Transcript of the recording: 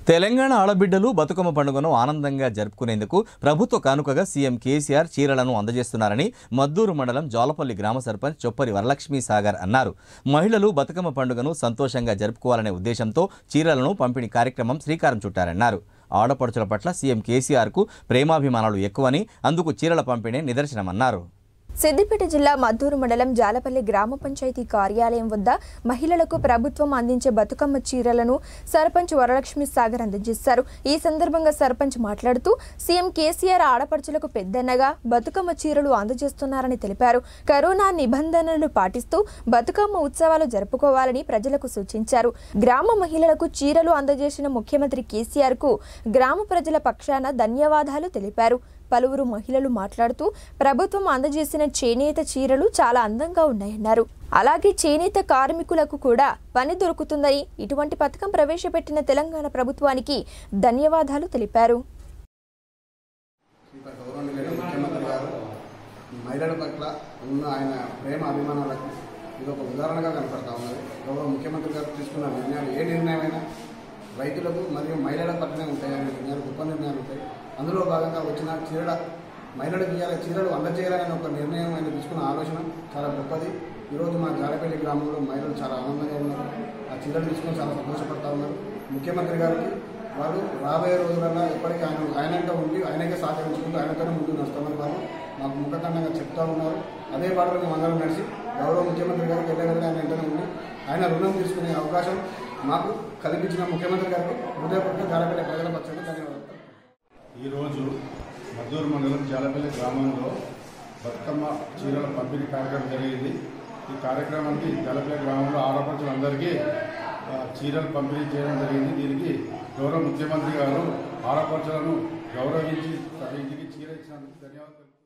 తెలంగాణ ఆడబిడ్డలు బతుకమ్మ పండుగను ఆనందంగా జరుపుకునేందుకు ప్రభుత్వ కానుకగా సీఎం కేసీఆర్ చీరలను అందజేస్తున్నారని మద్దూరు మండలం జోలపల్లి గ్రామ సర్పంచ్ చొప్పరి వరలక్ష్మి సాగర్ అన్నారు మహిళలు బతుకమ్మ పండుగను సంతోషంగా జరుపుకోవాలనే ఉద్దేశంతో చీరలను పంపిణీ కార్యక్రమం శ్రీకారం చుట్టారన్నారు ఆడపడుచుల పట్ల సీఎం కేసీఆర్కు ప్రేమాభిమానాలు ఎక్కువని అందుకు చీరల పంపిణీ నిదర్శనమన్నారు సిద్దిపేట జిల్లా మద్దూరు మండలం జాలపల్లి గ్రామ పంచాయతీ కార్యాలయం వద్ద మహిళలకు ప్రభుత్వం అందించే బతుకమ్మ చీరలను సర్పంచ్ వరలక్ష్మి సాగర్ అందజేశారు ఈ సందర్భంగా సర్పంచ్ మాట్లాడుతూ సీఎం కేసీఆర్ ఆడపడుచులకు పెద్దన్నగా బతుకమ్మ చీరలు అందజేస్తున్నారని తెలిపారు కరోనా నిబంధనలు పాటిస్తూ బతుకమ్మ ఉత్సవాలు జరుపుకోవాలని ప్రజలకు సూచించారు గ్రామ మహిళలకు చీరలు అందజేసిన ముఖ్యమంత్రి కేసీఆర్ కు గ్రామ ప్రజల పక్షాన ధన్యవాదాలు తెలిపారు పలువురు మహిళలు మాట్లాడుతూ ప్రభుత్వం అందజేసిన చేనేత చీరలు చాలా అందంగా ఉన్నాయన్నారు అలాగే చేనేత కార్మికులకు కూడా పని దొరుకుతుందని ఇటువంటి పథకం ప్రవేశపెట్టిన తెలంగాణ ప్రభుత్వానికి ధన్యవాదాలు తెలిపారు ఇంత గౌరవనీయులైన ముఖ్యమంత్రి గారు మహిళల పట్ల ఉన్న ఆయన ప్రేమ అభిమానాలకు ఇది ఒక ఉదాహరణగా కనపడతా ఉన్నది గౌరవ ముఖ్యమంత్రి గారు తీసుకున్న నిర్ణయాలు ఏ నిర్ణయమైనా రైతులకు మరియు మహిళల పట్లనే ఉంటాయి అనే నిర్ణయాలు గొప్ప నిర్ణయాలు ఉంటాయి అందులో భాగంగా వచ్చిన చీరల మహిళలకు ఇవ్వాలి చీరలు అందజేయాలనే ఒక నిర్ణయం ఆయన తీసుకున్న ఆలోచన చాలా గొప్పది ఈరోజు మా జాలపల్లి గ్రామంలో మహిళలు చాలా ఆనందంగా ఉన్నారు ఆ చీరలు తీసుకొని చాలా సంతోషపడతా ఉన్నారు ముఖ్యమంత్రి గారికి వాళ్ళు రాబోయే రోజులలో ఎప్పటికీ ఆయన ఆయనంటే ఉండి ఆయనకే సహకరించుకుంటూ ఆయనతోనే ముందుకు నడుస్తామని వాళ్ళు మాకు ముఖతండంగా చెప్తా ఉన్నారు అదే బాటలో మేము అందరం నడిచి గౌరవ ముఖ్యమంత్రి గారికి వెళ్ళగలిగి ఆయన వెంటనే ఉండి ఆయన రుణం తీసుకునే అవకాశం మాకు కల్పించిన ముఖ్యమంత్రి గారికి హృదయపూర్వక జాలపల్లి ప్రజల పక్షాన ధన్యవాదాలు ఈరోజు మద్దూరు మండలం జాలపల్లి గ్రామంలో బతుకమ్మ చీరల పంపిణీ కార్యక్రమం జరిగింది ఈ కార్యక్రమానికి జాలపల్లి గ్రామంలో ఆడపడుచులందరికీ ఆ, చీరలు పంపిణీ చేయడం జరిగింది దీనికి గౌరవ ముఖ్యమంత్రి గారు ఆడపడుచులను గౌరవించి తన ఇంటికి చీర ఇచ్చినందుకు ధన్యవాదాలు